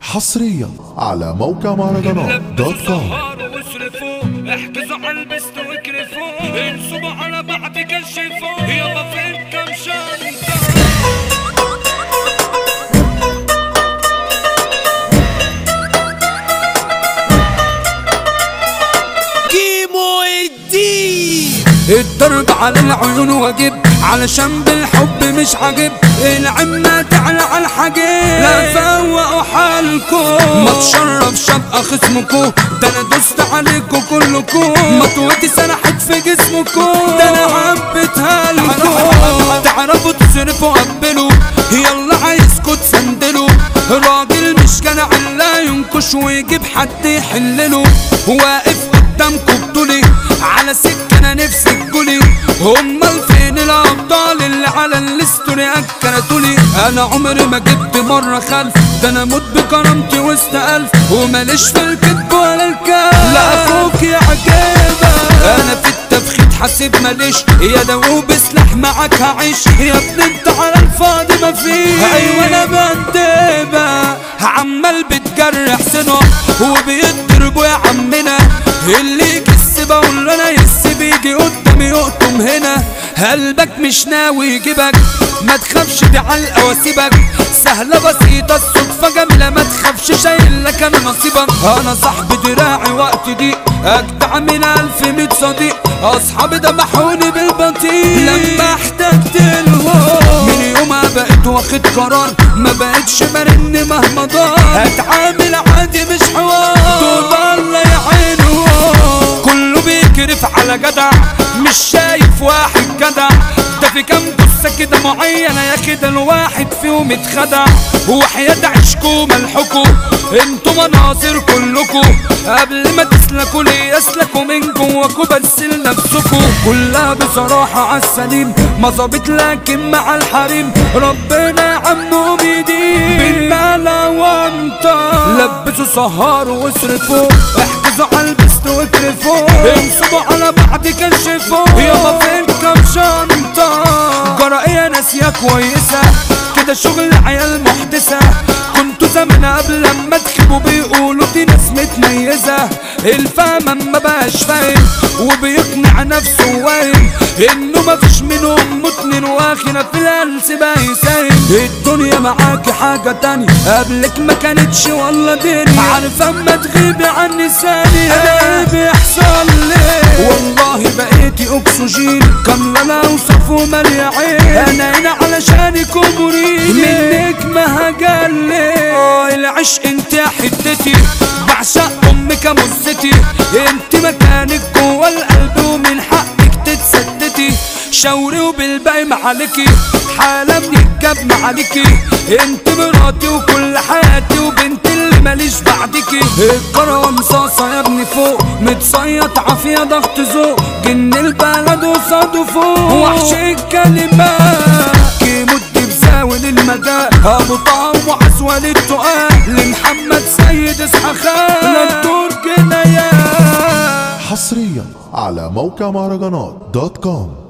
حصريا على موقع مهرجانات دوت كوم سهروا واصرفوا احجزوا على البست واكرفوا انصبوا على بعض كشفوا يابا فين كام شنطة كيمو الدين الضرب على العيون واجب علشان بالحب مش عاجب العمة تعلى على الحاجب لا فوقوا حالكم ما تشرف شبقى خصمكم ده انا دوست عليكم كلكم مطوتي سرحت في جسمكم ده انا عبيتها لكم تعرفوا تصرفوا قبلوا يلا عايزكوا تسندلوا راجل مش كان لا ينكش ويجيب حد يحلله واقف قدامكم بطولي على سكة انا نفسي تقولي امال فين الابطال اللي على الاستوري اكلتولي انا عمري ما جبت مرة خلف ده انا موت بكرامتي وسط الف وماليش في الكذب ولا الكلام لا اخوك يا عجيبة انا في التفخيد حاسب ماليش يا دوب سلاح معاك هعيش يا ابني انت على الفاضي مفيش ايوه انا بندبة عمال بتجرح سنه وبيضربوا يا عمنا اللي يكس بقول له انا يس بيجي قدامي يقطم هنا قلبك مش ناوي يجيبك ما تخافش دي علقه واسيبك سهله بسيطه الصدفه جميله ما تخافش شايل لك انا نصيبك انا صاحب دراعي وقت دي اجدع من الف ميت صديق اصحابي ذبحوني بالبطيء لما احتجت لهم من يومها بقيت واخد قرار ما بقتش برن مهما دار هتعامل عادي مش حوار طول الله يعينهم كله بيكرف على جدع مش شايف واحد جدع ده في كام جثة كده معينة يا كده الواحد فيهم اتخدع وحياة عشكوا ملحكوا انتوا مناظر كلكوا قبل ما تسلكوا ليه يسلكوا من جواكوا بس لنفسكوا كلها بصراحة عالسليم ما ظابط لكن مع الحريم ربنا يا عمو بيدين بالمال وانت لبسوا سهروا واصرفوا احجزوا على البست واكرفوا انصبوا على بعض كشفوا يابا فين كام شنطة جرائية ناسية كويسة كده شغل عيال محدثة كنتوا زمان قبل لما تخيبوا بيقولوا دي ناس متميزة الفهم ما بقاش فاهم وبيقنع نفسه واهم انه مفيش منهم متنين واخنا في الهلس بقى يساهم الدنيا معاكي حاجة تانية قبلك ما كانتش والله دنيا عارفة اما تغيبي عني ثانية انا ايه بيحصل لي والله بقيتي اكسجين كاملة لا اوصف ومالية عين انا هنا علشانك ومريد منك ما هجلي آه، العشق انت يا حتتي بعشق امك يا مزتي انت مكانك جوا القلب ومن حقك تتسدتي شاوري وبالباقي معالكي حالة من الجاب معالكي انت مراتي وكل حياتي وبنت اللي ماليش بعدكي الكرة مصاصة يا ابني فوق متصيط عافية ضغط ذوق جن البلد وصاده فوق وحش الكلمات كيمو بزاول المدى ابو طعم وعسول التقال لمحمد سيد اصحى خان للدور جنايات حصريا على موقع مهرجانات دوت كوم